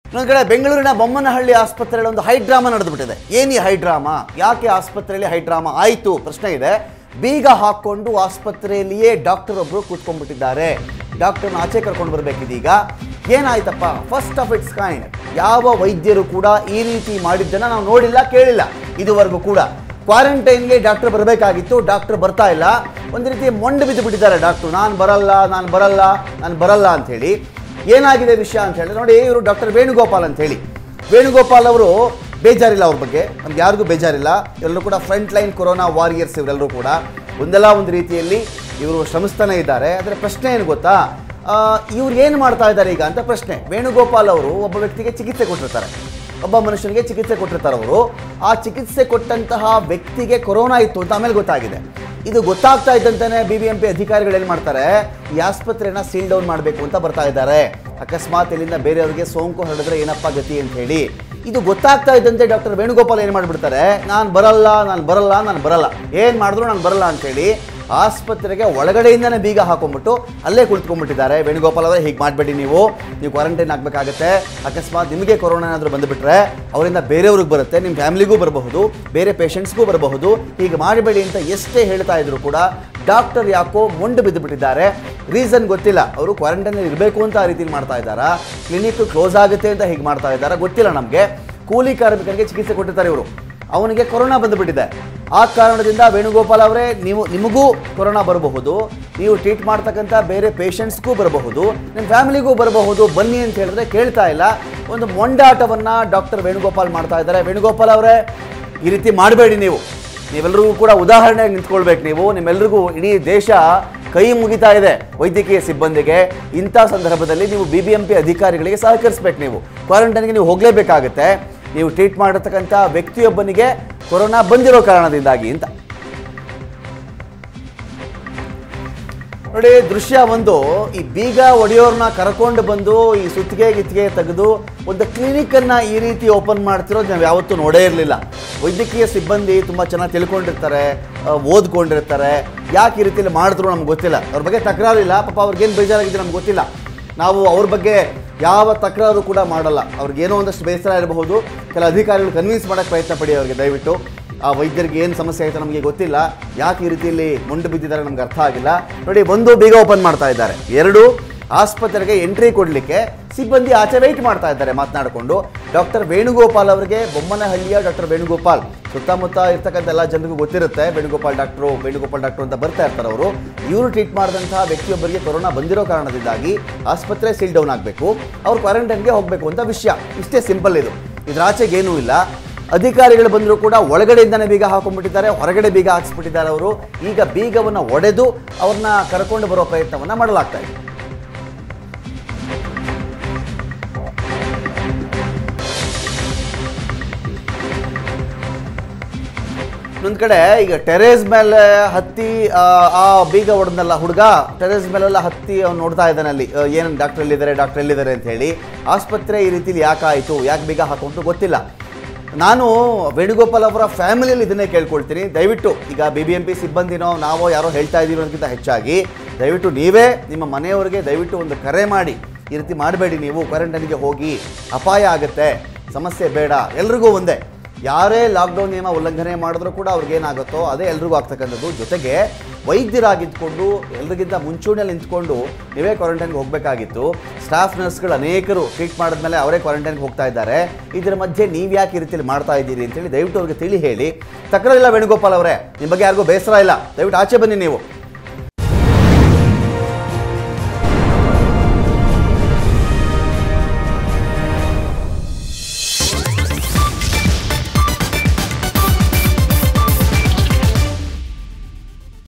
ಇನ್ನೊಂದು ಕಡೆ ಬೆಂಗಳೂರಿನ ಬೊಮ್ಮನಹಳ್ಳಿ ಆಸ್ಪತ್ರೆಯಲ್ಲಿ ಒಂದು ಹೈಡ್ರಾಮಾ ನಡೆದುಬಿಟ್ಟಿದೆ ಏನು ಈ ಹೈಡ್ರಾಮಾ ಯಾಕೆ ಆಸ್ಪತ್ರೆಯಲ್ಲಿ ಹೈಡ್ರಾಮಾ ಆಯಿತು ಪ್ರಶ್ನೆ ಇದೆ ಬೀಗ ಹಾಕ್ಕೊಂಡು ಆಸ್ಪತ್ರೆಯಲ್ಲಿಯೇ ಡಾಕ್ಟರ್ ಒಬ್ಬರು ಕೂತ್ಕೊಂಡ್ಬಿಟ್ಟಿದ್ದಾರೆ ಡಾಕ್ಟರ್ನ ಆಚೆ ಕರ್ಕೊಂಡು ಬರಬೇಕಿದೀಗ ಏನಾಯ್ತಪ್ಪ ಫಸ್ಟ್ ಆಫ್ ಇಟ್ಸ್ ಕೈಂಡ್ ಯಾವ ವೈದ್ಯರು ಕೂಡ ಈ ರೀತಿ ಮಾಡಿದ್ದನ್ನ ನಾವು ನೋಡಿಲ್ಲ ಕೇಳಿಲ್ಲ ಇದುವರೆಗೂ ಕೂಡ ಕ್ವಾರಂಟೈನ್ಗೆ ಡಾಕ್ಟರ್ ಬರಬೇಕಾಗಿತ್ತು ಡಾಕ್ಟರ್ ಬರ್ತಾ ಇಲ್ಲ ಒಂದು ರೀತಿ ಮೊಂಡು ಬಿದ್ದು ಬಿಟ್ಟಿದ್ದಾರೆ ಡಾಕ್ಟ್ರು ನಾನು ಬರಲ್ಲ ನಾನು ಬರಲ್ಲ ನಾನು ಬರಲ್ಲ ಅಂತ ಹೇಳಿ ಏನಾಗಿದೆ ವಿಷಯ ಅಂತ ಹೇಳಿದ್ರೆ ನೋಡಿ ಇವರು ಡಾಕ್ಟರ್ ವೇಣುಗೋಪಾಲ್ ಅಂತ ಹೇಳಿ ವೇಣುಗೋಪಾಲ್ ಅವರು ಬೇಜಾರಿಲ್ಲ ಅವ್ರ ಬಗ್ಗೆ ನಮ್ಗೆ ಯಾರಿಗೂ ಬೇಜಾರಿಲ್ಲ ಎಲ್ಲರೂ ಕೂಡ ಫ್ರಂಟ್ ಲೈನ್ ಕೊರೋನಾ ವಾರಿಯರ್ಸ್ ಇವರೆಲ್ಲರೂ ಕೂಡ ಒಂದಲ್ಲ ಒಂದು ರೀತಿಯಲ್ಲಿ ಇವರು ಶ್ರಮಿಸ್ತಾನೆ ಇದ್ದಾರೆ ಆದರೆ ಪ್ರಶ್ನೆ ಏನು ಗೊತ್ತಾ ಇವ್ರು ಏನು ಮಾಡ್ತಾ ಇದ್ದಾರೆ ಈಗ ಅಂತ ಪ್ರಶ್ನೆ ವೇಣುಗೋಪಾಲ್ ಅವರು ಒಬ್ಬ ವ್ಯಕ್ತಿಗೆ ಚಿಕಿತ್ಸೆ ಕೊಟ್ಟಿರ್ತಾರೆ ಒಬ್ಬ ಮನುಷ್ಯನಿಗೆ ಚಿಕಿತ್ಸೆ ಕೊಟ್ಟಿರ್ತಾರೆ ಅವರು ಆ ಚಿಕಿತ್ಸೆ ಕೊಟ್ಟಂತಹ ವ್ಯಕ್ತಿಗೆ ಕೊರೋನಾ ಇತ್ತು ಅಂತ ಆಮೇಲೆ ಗೊತ್ತಾಗಿದೆ ಇದು ಗೊತ್ತಾಗ್ತಾ ಇದ್ದಂತಾನೆ ಬಿ ಬಿ ಎಂ ಪಿ ಅಧಿಕಾರಿಗಳು ಏನು ಮಾಡ್ತಾರೆ ಈ ಆಸ್ಪತ್ರೆನ ಸೀಲ್ ಡೌನ್ ಮಾಡಬೇಕು ಅಂತ ಬರ್ತಾ ಇದ್ದಾರೆ ಅಕಸ್ಮಾತ್ ಇಲ್ಲಿಂದ ಬೇರೆಯವರಿಗೆ ಸೋಂಕು ಹರಡಿದ್ರೆ ಏನಪ್ಪ ಗತಿ ಅಂತ ಹೇಳಿ ಇದು ಗೊತ್ತಾಗ್ತಾ ಇದ್ದಂತೆ ಡಾಕ್ಟರ್ ವೇಣುಗೋಪಾಲ್ ಏನು ಮಾಡಿಬಿಡ್ತಾರೆ ನಾನು ಬರಲ್ಲ ನಾನು ಬರಲ್ಲ ನಾನು ಬರಲ್ಲ ಏನು ಮಾಡಿದ್ರು ನಾನು ಬರಲ್ಲ ಅಂತೇಳಿ ಆಸ್ಪತ್ರೆಗೆ ಒಳಗಡೆಯಿಂದನೇ ಬೀಗ ಹಾಕೊಂಡ್ಬಿಟ್ಟು ಅಲ್ಲೇ ಕುಳಿತುಕೊಂಡ್ಬಿಟ್ಟಿದ್ದಾರೆ ವೇಣುಗೋಪಾಲ್ ಅವರೇ ಹೀಗೆ ಮಾಡಬೇಡಿ ನೀವು ನೀವು ಕ್ವಾರಂಟೈನ್ ಆಗಬೇಕಾಗತ್ತೆ ಅಕಸ್ಮಾತ್ ನಿಮಗೆ ಕೊರೋನಾ ಏನಾದರೂ ಬಂದುಬಿಟ್ರೆ ಅವರಿಂದ ಬೇರೆಯವ್ರಿಗೆ ಬರುತ್ತೆ ನಿಮ್ಮ ಫ್ಯಾಮಿಲಿಗೂ ಬರಬಹುದು ಬೇರೆ ಪೇಷಂಟ್ಸ್ಗೂ ಬರಬಹುದು ಹೀಗೆ ಮಾಡಬೇಡಿ ಅಂತ ಎಷ್ಟೇ ಹೇಳ್ತಾ ಇದ್ರು ಕೂಡ ಡಾಕ್ಟರ್ ಯಾಕೋ ಮೊಂಡು ಬಿದ್ದು ಬಿಟ್ಟಿದ್ದಾರೆ ರೀಸನ್ ಗೊತ್ತಿಲ್ಲ ಅವರು ಕ್ವಾರಂಟೈನಲ್ಲಿ ಇರಬೇಕು ಅಂತ ಆ ರೀತಿ ಮಾಡ್ತಾ ಇದ್ದಾರಾ ಕ್ಲಿನಿಕ್ ಕ್ಲೋಸ್ ಆಗುತ್ತೆ ಅಂತ ಹೀಗೆ ಮಾಡ್ತಾ ಇದ್ದಾರಾ ಗೊತ್ತಿಲ್ಲ ನಮಗೆ ಕೂಲಿ ಕಾರ್ಮಿಕರಿಗೆ ಚಿಕಿತ್ಸೆ ಕೊಟ್ಟಿರ್ತಾರೆ ಇವರು ಅವನಿಗೆ ಕೊರೋನಾ ಬಂದುಬಿಟ್ಟಿದೆ ಆ ಕಾರಣದಿಂದ ವೇಣುಗೋಪಾಲ್ ಅವರೇ ನೀವು ನಿಮಗೂ ಕೊರೋನಾ ಬರಬಹುದು ನೀವು ಟ್ರೀಟ್ ಮಾಡ್ತಕ್ಕಂಥ ಬೇರೆ ಪೇಷಂಟ್ಸ್ಗೂ ಬರಬಹುದು ನಿಮ್ಮ ಫ್ಯಾಮಿಲಿಗೂ ಬರಬಹುದು ಬನ್ನಿ ಅಂತ ಹೇಳಿದ್ರೆ ಕೇಳ್ತಾ ಇಲ್ಲ ಒಂದು ಮೊಂಡಾಟವನ್ನು ಡಾಕ್ಟರ್ ವೇಣುಗೋಪಾಲ್ ಮಾಡ್ತಾ ಇದ್ದಾರೆ ವೇಣುಗೋಪಾಲ್ ಅವರೇ ಈ ರೀತಿ ಮಾಡಬೇಡಿ ನೀವು ನೀವೆಲ್ಲರಿಗೂ ಕೂಡ ಉದಾಹರಣೆಯಾಗಿ ನಿಂತ್ಕೊಳ್ಬೇಕು ನೀವು ನಿಮ್ಮೆಲ್ಲರಿಗೂ ಇಡೀ ದೇಶ ಕೈ ಮುಗಿತಾ ಇದೆ ವೈದ್ಯಕೀಯ ಸಿಬ್ಬಂದಿಗೆ ಇಂಥ ಸಂದರ್ಭದಲ್ಲಿ ನೀವು ಬಿ ಬಿ ಎಂ ಪಿ ಅಧಿಕಾರಿಗಳಿಗೆ ಸಹಕರಿಸ್ಬೇಕು ನೀವು ಕ್ವಾರಂಟೈನ್ಗೆ ನೀವು ಹೋಗಲೇಬೇಕಾಗುತ್ತೆ ನೀವು ಟ್ರೀಟ್ ಮಾಡಿರ್ತಕ್ಕಂಥ ವ್ಯಕ್ತಿಯೊಬ್ಬನಿಗೆ ಕೊರೋನಾ ಬಂದಿರೋ ಕಾರಣದಿಂದಾಗಿ ಅಂತ ನೋಡಿ ದೃಶ್ಯ ಒಂದು ಈ ಬೀಗ ಒಡೆಯೋರ್ನ ಕರ್ಕೊಂಡು ಬಂದು ಈ ಸುತ್ತಿಗೆ ಗಿತ್ತಿಗೆ ತೆಗೆದು ಒಂದು ಕ್ಲಿನಿಕನ್ನು ಈ ರೀತಿ ಓಪನ್ ಮಾಡ್ತಿರೋದು ನಾವು ಯಾವತ್ತೂ ನೋಡೇ ಇರಲಿಲ್ಲ ವೈದ್ಯಕೀಯ ಸಿಬ್ಬಂದಿ ತುಂಬ ಚೆನ್ನಾಗಿ ತಿಳ್ಕೊಂಡಿರ್ತಾರೆ ಆ, ಓದ್ಕೊಂಡಿರ್ತಾರೆ ಯಾಕೆ ಈ ರೀತಿಯಲ್ಲಿ ಮಾಡಿದ್ರು ನಮ್ಗೆ ಗೊತ್ತಿಲ್ಲ ಅವ್ರ ಬಗ್ಗೆ ತಕರಾರಿಲ್ಲ ಪಾಪ ಅವ್ರಿಗೇನು ಬೇಜಾರಾಗಿದೆ ನಮ್ಗೆ ಗೊತ್ತಿಲ್ಲ ನಾವು ಅವ್ರ ಬಗ್ಗೆ ಯಾವ ತಕರಾರು ಕೂಡ ಮಾಡಲ್ಲ ಅವ್ರಿಗೇನೋ ಒಂದಷ್ಟು ಬೇಸರ ಇರಬಹುದು ಕೆಲ ಅಧಿಕಾರಿಗಳು ಕನ್ವಿನ್ಸ್ ಮಾಡೋಕ್ಕೆ ಪ್ರಯತ್ನ ಪಡಿ ಅವ್ರಿಗೆ ದಯವಿಟ್ಟು ಆ ವೈದ್ಯರಿಗೆ ಏನು ಸಮಸ್ಯೆ ಆಯಿತು ನಮಗೆ ಗೊತ್ತಿಲ್ಲ ಯಾಕೆ ಈ ರೀತಿಯಲ್ಲಿ ಮೊಂಡು ಬಿದ್ದಿದ್ದಾರೆ ನಮ್ಗೆ ಅರ್ಥ ಆಗಿಲ್ಲ ನೋಡಿ ಒಂದು ಬೀಗ ಓಪನ್ ಮಾಡ್ತಾ ಇದ್ದಾರೆ ಎರಡು ಆಸ್ಪತ್ರೆಗೆ ಎಂಟ್ರಿ ಕೊಡಲಿಕ್ಕೆ ಸಿಬ್ಬಂದಿ ಆಚೆ ವೆಯ್ಟ್ ಮಾಡ್ತಾ ಇದ್ದಾರೆ ಮಾತನಾಡಿಕೊಂಡು ಡಾಕ್ಟರ್ ವೇಣುಗೋಪಾಲ್ ಅವರಿಗೆ ಬೊಮ್ಮನಹಳ್ಳಿಯ ಡಾಕ್ಟರ್ ವೇಣುಗೋಪಾಲ್ ಸುತ್ತಮುತ್ತ ಇರ್ತಕ್ಕಂಥ ಎಲ್ಲ ಜನರಿಗೂ ಗೊತ್ತಿರುತ್ತೆ ವೇಣುಗೋಪಾಲ್ ಡಾಕ್ಟ್ರು ವೇಣುಗೋಪಾಲ್ ಡಾಕ್ಟ್ರು ಅಂತ ಬರ್ತಾ ಇರ್ತಾರೆ ಅವರು ಇವರು ಟ್ರೀಟ್ ಮಾಡಿದಂತಹ ವ್ಯಕ್ತಿಯೊಬ್ಬರಿಗೆ ಕೊರೋನಾ ಬಂದಿರೋ ಕಾರಣದಿಂದಾಗಿ ಆಸ್ಪತ್ರೆ ಸೀಲ್ ಡೌನ್ ಆಗಬೇಕು ಅವ್ರು ಕ್ವಾರಂಟೈನ್ಗೆ ಹೋಗಬೇಕು ಅಂತ ವಿಷಯ ಇಷ್ಟೇ ಸಿಂಪಲ್ ಇದು ಇದ್ರ ಆಚೆಗೆ ಏನೂ ಇಲ್ಲ ಅಧಿಕಾರಿಗಳು ಬಂದರೂ ಕೂಡ ಒಳಗಡೆಯಿಂದನೇ ಬೀಗ ಹಾಕೊಂಡ್ಬಿಟ್ಟಿದ್ದಾರೆ ಹೊರಗಡೆ ಬೀಗ ಹಾಕ್ಸ್ಬಿಟ್ಟಿದ್ದಾರೆ ಅವರು ಈಗ ಬೀಗವನ್ನು ಒಡೆದು ಅವ್ರನ್ನ ಕರ್ಕೊಂಡು ಬರೋ ಪ್ರಯತ್ನವನ್ನು ಮಾಡಲಾಗ್ತಾ ಇದೆ ಇನ್ನೊಂದು ಕಡೆ ಈಗ ಟೆರೇಸ್ ಮೇಲೆ ಹತ್ತಿ ಆ, ಆ ಬೀಗ ಹೊಡೆದ್ನಲ್ಲ ಹುಡುಗ ಟೆರೇಸ್ ಮೇಲೆಲ್ಲ ಹತ್ತಿ ಅವ್ನು ನೋಡ್ತಾ ಇದ್ದಾನೆ ಅಲ್ಲಿ ಏನು ಡಾಕ್ಟರ್ ಎಲ್ಲಿದ್ದಾರೆ ಡಾಕ್ಟರ್ ಎಲ್ಲಿದ್ದಾರೆ ಅಂತ ಹೇಳಿ ಆಸ್ಪತ್ರೆ ಈ ರೀತಿಲಿ ಯಾಕಾಯಿತು ಯಾಕೆ ಬೀಗ ಹಾಕೊಂಡ್ರು ಗೊತ್ತಿಲ್ಲ ನಾನು ವೇಣುಗೋಪಾಲ್ ಅವರ ಫ್ಯಾಮಿಲಿಯಲ್ಲಿ ಇದನ್ನೇ ಕೇಳ್ಕೊಳ್ತೀನಿ ದಯವಿಟ್ಟು ಈಗ ಬಿ ಬಿ ಎಂ ಪಿ ಸಿಬ್ಬಂದಿನೋ ನಾವೋ ಯಾರೋ ಹೇಳ್ತಾ ಇದ್ದೀವಿ ಅನ್ನೋದಕ್ಕಿಂತ ಹೆಚ್ಚಾಗಿ ದಯವಿಟ್ಟು ನೀವೇ ನಿಮ್ಮ ಮನೆಯವರಿಗೆ ದಯವಿಟ್ಟು ಒಂದು ಕರೆ ಮಾಡಿ ಈ ರೀತಿ ಮಾಡಬೇಡಿ ನೀವು ಕ್ವಾರಂಟೈನ್ಗೆ ಹೋಗಿ ಅಪಾಯ ಆಗುತ್ತೆ ಸಮಸ್ಯೆ ಬೇಡ ಎಲ್ರಿಗೂ ಒಂದೇ ಯಾರೇ ಲಾಕ್ಡೌನ್ ನಿಯಮ ಉಲ್ಲಂಘನೆ ಮಾಡಿದ್ರೂ ಕೂಡ ಅವ್ರಿಗೇನಾಗುತ್ತೋ ಅದೇ ಎಲ್ರಿಗೂ ಆಗ್ತಕ್ಕಂಥದ್ದು ಜೊತೆಗೆ ವೈದ್ಯರಾಗಿದ್ದುಕೊಂಡು ಎಲ್ರಿಗಿಂತ ಮುಂಚೂಣಿಯಲ್ಲಿ ನಿಂತ್ಕೊಂಡು ನೀವೇ ಕ್ವಾರಂಟೈನ್ಗೆ ಹೋಗಬೇಕಾಗಿತ್ತು ಸ್ಟಾಫ್ ನರ್ಸ್ಗಳು ಅನೇಕರು ಟ್ರೀಟ್ ಮಾಡಿದ್ಮೇಲೆ ಅವರೇ ಕ್ವಾರಂಟೈನ್ಗೆ ಹೋಗ್ತಾ ಇದ್ದಾರೆ ಇದರ ಮಧ್ಯೆ ನೀವು ಯಾಕೆ ಈ ರೀತಿಯಲ್ಲಿ ಮಾಡ್ತಾ ಇದ್ದೀರಿ ಅಂತೇಳಿ ದಯವಿಟ್ಟು ಅವ್ರಿಗೆ ತಿಳಿ ಹೇಳಿ ತಕರಾರಿಲ್ಲ ವೇಣುಗೋಪಾಲ್ ಅವರೇ ನಿಮ್ಮ ಬಗ್ಗೆ ಯಾರಿಗೂ ಬೇಸರ ಇಲ್ಲ ದಯವಿಟ್ಟು ಆಚೆ ಬನ್ನಿ ನೀವು